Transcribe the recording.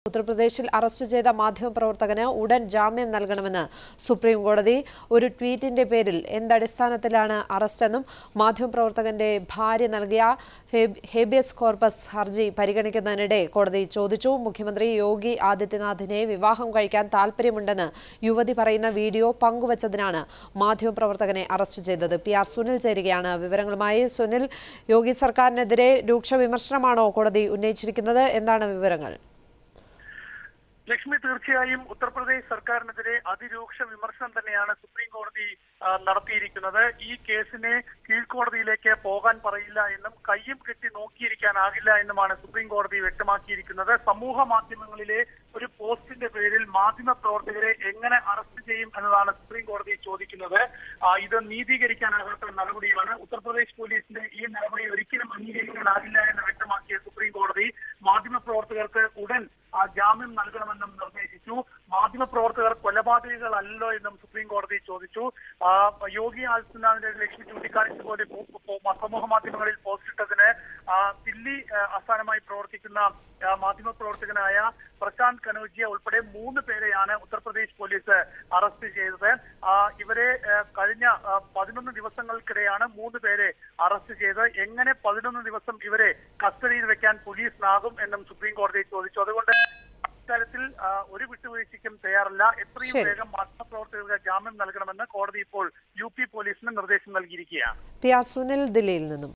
ഉത്തർപ്രദേശിൽ അറസ്റ്റ് ചെയ്ത മാധ്യമപ്രവർത്തകന് ഉടൻ ജാമ്യം നൽകണമെന്ന് സുപ്രീം കോടതി ഒരു ട്വീറ്റിന്റെ പേരിൽ എന്തടിസ്ഥാനത്തിലാണ് അറസ്റ്റെന്നും മാധ്യമപ്രവർത്തകന്റെ ഭാര്യ നൽകിയ ഹേബ്- ഹേബിയസ് കോർപ്പസ് ഹർജി പരിഗണിക്കുന്നതിനിടെ കോടതി ചോദിച്ചു മുഖ്യമന്ത്രി യോഗി ആദിത്യനാഥിനെ വിവാഹം കഴിക്കാൻ താൽപര്യമുണ്ടെന്ന് യുവതി പറയുന്ന വീഡിയോ പങ്കുവച്ചതിനാണ് മാധ്യമപ്രവർത്തകനെ അറസ്റ്റ് ചെയ്തത് പി ആർ സുനിൽ ചേരുകയാണ് വിവരങ്ങളുമായി സുനിൽ യോഗി സർക്കാരിനെതിരെ രൂക്ഷ വിമർശനമാണോ കോടതി ഉന്നയിച്ചിരിക്കുന്നത് എന്താണ് വിവരങ്ങൾ ലക്ഷ്മി തീർച്ചയായും ഉത്തർപ്രദേശ് സർക്കാരിനെതിരെ അതിരൂക്ഷ വിമർശനം തന്നെയാണ് സുപ്രീം കോടതി ആ, നടത്തിയിരിക്കുന്നത് ഈ കേസിനെ കീഴ്ക്കോടതിയിലേക്ക് പോകാൻ പറയില്ല എന്നും കയ്യും കെട്ടി നോക്കിയിരിക്കാനാകില്ല എന്നുമാണ് സുപ്രീം കോടതി വ്യക്തമാക്കിയിരിക്കുന്നത് സമൂഹ മാധ്യമങ്ങളിലെ ഒരു പോസ്റ്റിന്റെ പേരിൽ മാധ്യമ പ്രവർത്തകരെ എങ്ങനെ അറസ്റ്റ് ചെയ്യും എന്നതാണ് സുപ്രീം കോടതി ചോദിക്കുന്നത് ആ, ഇത് നീതീകരിക്കാനാകാത്ത നടപടിയാണ് ഉത്തർപ്രദേശ് പോലീസിന്റെ ഈ നടപടി ഒരിക്കലും അംഗീകരിക്കാനാകില്ല എന്ന് വ്യക്തമാക്കിയ സുപ്രീം കോടതി മാധ്യമപ്രവർത്തകർക്ക് ഉടൻ ആ, ജാമ്യം നൽകണമെന്നും നിർദ്ദേശിച്ചു മാധ്യമപ്രവർത്തകർ കൊലപാതകികളല്ലോ എന്നും സുപ്രീം കോടതി ചോദിച്ചു ആ, യോഗി ആദിത്യനാഥിന്റെ ലക്ഷ്മി ചൂണ്ടിക്കാണിച്ചതുപോലെ പോ- പോ- സമൂഹ മാധ്യമങ്ങളിൽ പോസ്റ്റിട്ടതിന് ആ, ദില്ലി ആ, ആസ്ഥാനമായി പ്രവർത്തിക്കുന്ന ആ, മാധ്യമപ്രവർത്തകനായ പ്രശാന്ത് കനോജിയ ഉൾപ്പെടെ മൂന്ന് പേരെയാണ് ഉത്തർപ്രദേശ് പോലീസ് അറസ്റ്റ് ചെയ്തത് ആ, ഇവരെ ആ, കഴിഞ്ഞ ആ, പതിനൊന്ന് ദിവസങ്ങൾക്കിടെയാണ് മൂന്ന് പേരെ അറസ്റ്റ് ചെയ്തത് എങ്ങനെ പതിനൊന്ന് ദിവസം ഇവരെ കസ്റ്റഡിയിൽ വെക്കാൻ പോലീസിനാകും എന്നും സുപ്രീം കോടതി ചോദിച്ചു അതുകൊണ്ട് ഇക്കാര്യത്തിൽ ആ, ഒരു വിട്ടുവീഴ്ചയ്ക്കും തയ്യാറല്ല എത്രയും ശരി. വേഗം മാധ്യമപ്രവർത്തകർക്ക് ജാമ്യം നൽകണമെന്ന് കോടതി ഇപ്പോൾ യു പി പോലീസിന് നിർദ്ദേശം നൽകിയിരിക്കുകയാണ് പി ആർ സുനിൽ ദില്ലിയിൽ നിന്നും